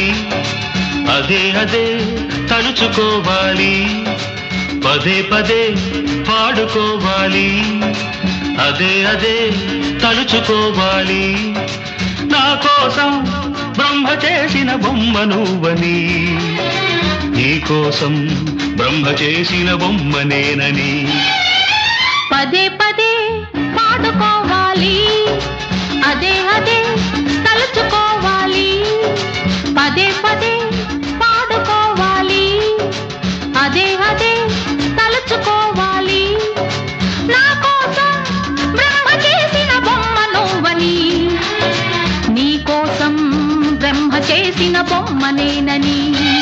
అదే అదే తలుచుకోవాలి పదే పదే పాడుకోవాలి అదే అదే తలుచుకోవాలి నా కోసం బ్రహ్మ చేసిన బొమ్మ నువ్వని నీ కోసం బ్రహ్మ చేసిన బొమ్మ నేనని పదే పదే పాడుకోవాలి అదే అదే తలుచుకోవాలి పదే పదే పాడుకోవాలి అదే అదే తలుచుకోవాలి నా కోసం బ్రహ్మ చేసిన బొమ్మ నువ్వని నీ కోసం బ్రహ్మ చేసిన బొమ్మ నేనని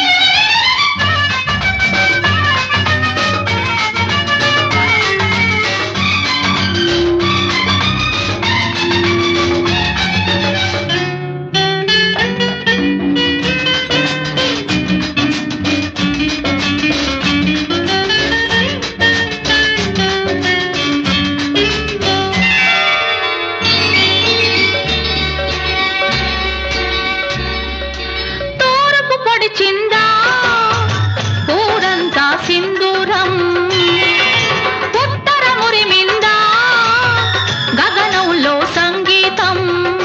తూర్పు పొడిచిందా ఊరంతా సింధూరం ఉత్తర మురిమిందా గగనంలో సంగీతం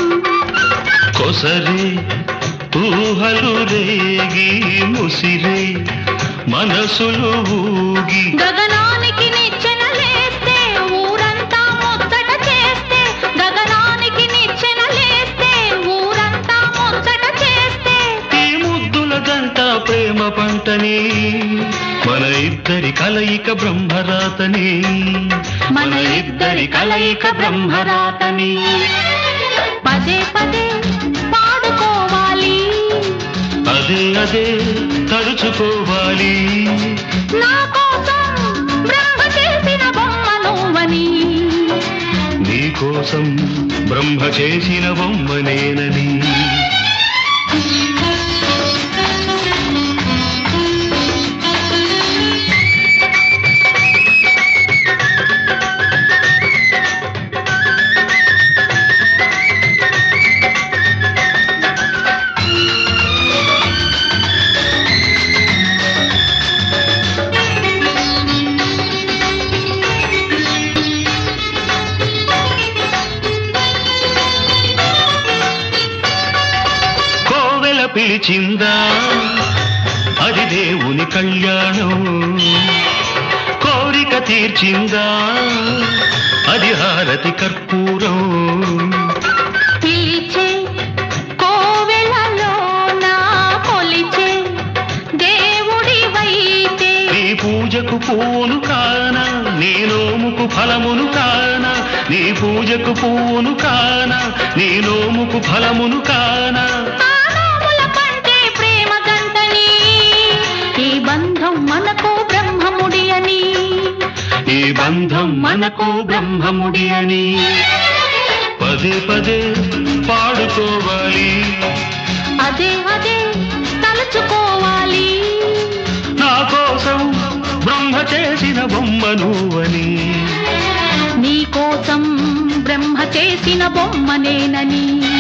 కొసరే ఊహలు రేగి ముసిరే మనసులు ఊగి గగనానికి నిచ్చెన లేస్తే ఊరంతా ముచ్చట చేస్తే గగనానికి నిచ్చెన లేస్తే ఊరంతా ముచ్చట చేస్తే ఈ ముద్దుల గంట ప్రేమ పంటని మన ఇద్దరి కలయిక బ్రహ్మరాతని మన ఇద్దరి కలయిక బ్రహ్మరాతని పదే పదే పాడుకోవాలి అదే అదే తలుచుకోవాలి నా కోసం బ్రహ్మ చేసిన బొమ్మ నువ్వని నీ కోసం బ్రహ్మ చేసిన బొమ్మ నేనని కోవెల పిలిచిందా అది దేవుని కళ్యాణం కోరిక తీర్చిందా అది హారతి కర్పూరం పిలిచే కోవెలలో నా కొలిచే దేవుడి వైతే నీ పూజకు పూను కానా నీ నోముకు ఫలమును కానా నీ పూజకు పూను కానా నీ నోముకు ఫలమును కానా ఆనోముల కంటే ప్రేమ గంటని ఈ బంధం మనకు బ్రహ్మముడి అని ఈ బంధం మనకు బ్రహ్మముడి అని పదే పదే పాడుకోవాలి అదే అదే తలుచుకోవాలి నా కోసం బ్రహ్మ చేసిన బొమ్మ నువ్వని నీ కోసం బ్రహ్మ చేసిన బొమ్మ నేనని